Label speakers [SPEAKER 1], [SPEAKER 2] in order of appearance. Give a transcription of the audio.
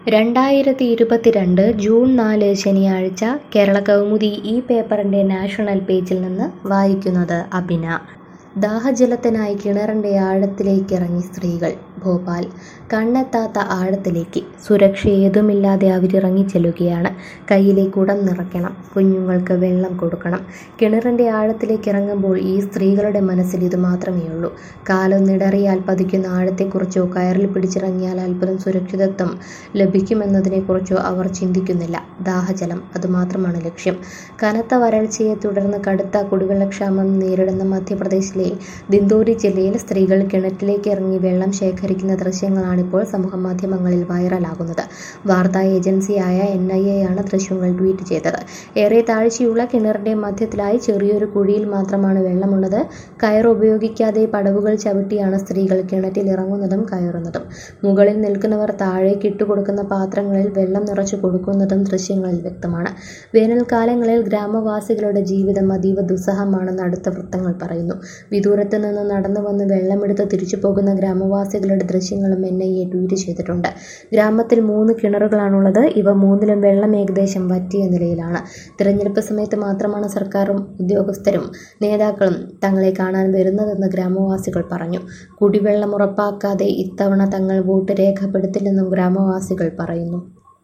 [SPEAKER 1] രണ്ടായിരത്തി ഇരുപത്തിരണ്ട് ജൂൺ നാല് ശനിയാഴ്ച കേരള കൗമുദി ഈ പേപ്പറിൻ്റെ നാഷണൽ പേജിൽ നിന്ന് വായിക്കുന്നത് അബിന ദാഹജലത്തിനായി കിണറിൻ്റെ ആഴത്തിലേക്കിറങ്ങി സ്ത്രീകൾ ഭോപ്പാൽ കണ്ണെത്താത്ത ആഴത്തിലേക്ക് സുരക്ഷ ഏതുമില്ലാതെ അവരിറങ്ങി ചെല്ലുകയാണ് കയ്യിലെ കുടം നിറയ്ക്കണം കുഞ്ഞുങ്ങൾക്ക് വെള്ളം കൊടുക്കണം കിണറിൻ്റെ ആഴത്തിലേക്ക് ഇറങ്ങുമ്പോൾ ഈ സ്ത്രീകളുടെ മനസ്സിൽ ഇത് മാത്രമേ ഉള്ളൂ കാലൊന്നിടറിയാൽ പതിക്കുന്ന ആഴത്തെക്കുറിച്ചോ കയറിൽ പിടിച്ചിറങ്ങിയാൽ അത്ഭുതം സുരക്ഷിതത്വം ലഭിക്കുമെന്നതിനെക്കുറിച്ചോ അവർ ചിന്തിക്കുന്നില്ല ദാഹജലം അതുമാത്രമാണ് ലക്ഷ്യം കനത്ത വരൾച്ചയെ തുടർന്ന് കടുത്ത കുടിവെള്ളക്ഷാമം നേരിടുന്ന മധ്യപ്രദേശിലെ ദിന്തോരി ജില്ലയിൽ സ്ത്രീകൾ കിണറ്റിലേക്ക് ഇറങ്ങി വെള്ളം ശേഖരിക്കുന്ന ദൃശ്യങ്ങളാണിപ്പോൾ സമൂഹമാധ്യമങ്ങളിൽ വൈറലാകുന്നത് വാർത്താ ഏജൻസിയായ എൻ ഐ എ ആണ് ദൃശ്യങ്ങൾ ട്വീറ്റ് ചെയ്തത് ഏറെ താഴ്ചയുള്ള കിണറിന്റെ മധ്യത്തിലായി ചെറിയൊരു കുഴിയിൽ മാത്രമാണ് വെള്ളമുള്ളത് കയർ ഉപയോഗിക്കാതെ പടവുകൾ ചവിട്ടിയാണ് സ്ത്രീകൾ കിണറ്റിൽ ഇറങ്ങുന്നതും കയറുന്നതും മുകളിൽ നിൽക്കുന്നവർ താഴേക്ക് ഇട്ടുകൊടുക്കുന്ന പാത്രങ്ങളിൽ വെള്ളം നിറച്ചു കൊടുക്കുന്നതും ദൃശ്യങ്ങളിൽ വ്യക്തമാണ് വേനൽക്കാലങ്ങളിൽ ഗ്രാമവാസികളുടെ ജീവിതം അതീവ ദുസ്സഹമാണെന്ന് അടുത്ത വൃത്തങ്ങൾ പറയുന്നു വിദൂരത്ത് നിന്ന് നടന്നു വന്ന് വെള്ളമെടുത്ത് തിരിച്ചു പോകുന്ന ഗ്രാമവാസികളുടെ ദൃശ്യങ്ങളും എൻ ഐ എ ട്വീറ്റ് ചെയ്തിട്ടുണ്ട് ഗ്രാമത്തിൽ മൂന്ന് കിണറുകളാണുള്ളത് ഇവ മൂന്നിലും വെള്ളം ഏകദേശം വറ്റിയ നിലയിലാണ് തിരഞ്ഞെടുപ്പ് സമയത്ത് മാത്രമാണ് സർക്കാരും ഉദ്യോഗസ്ഥരും നേതാക്കളും തങ്ങളെ കാണാൻ വരുന്നതെന്ന് ഗ്രാമവാസികൾ പറഞ്ഞു കുടിവെള്ളം ഉറപ്പാക്കാതെ ഇത്തവണ തങ്ങൾ വോട്ട് രേഖപ്പെടുത്തില്ലെന്നും ഗ്രാമവാസികൾ പറയുന്നു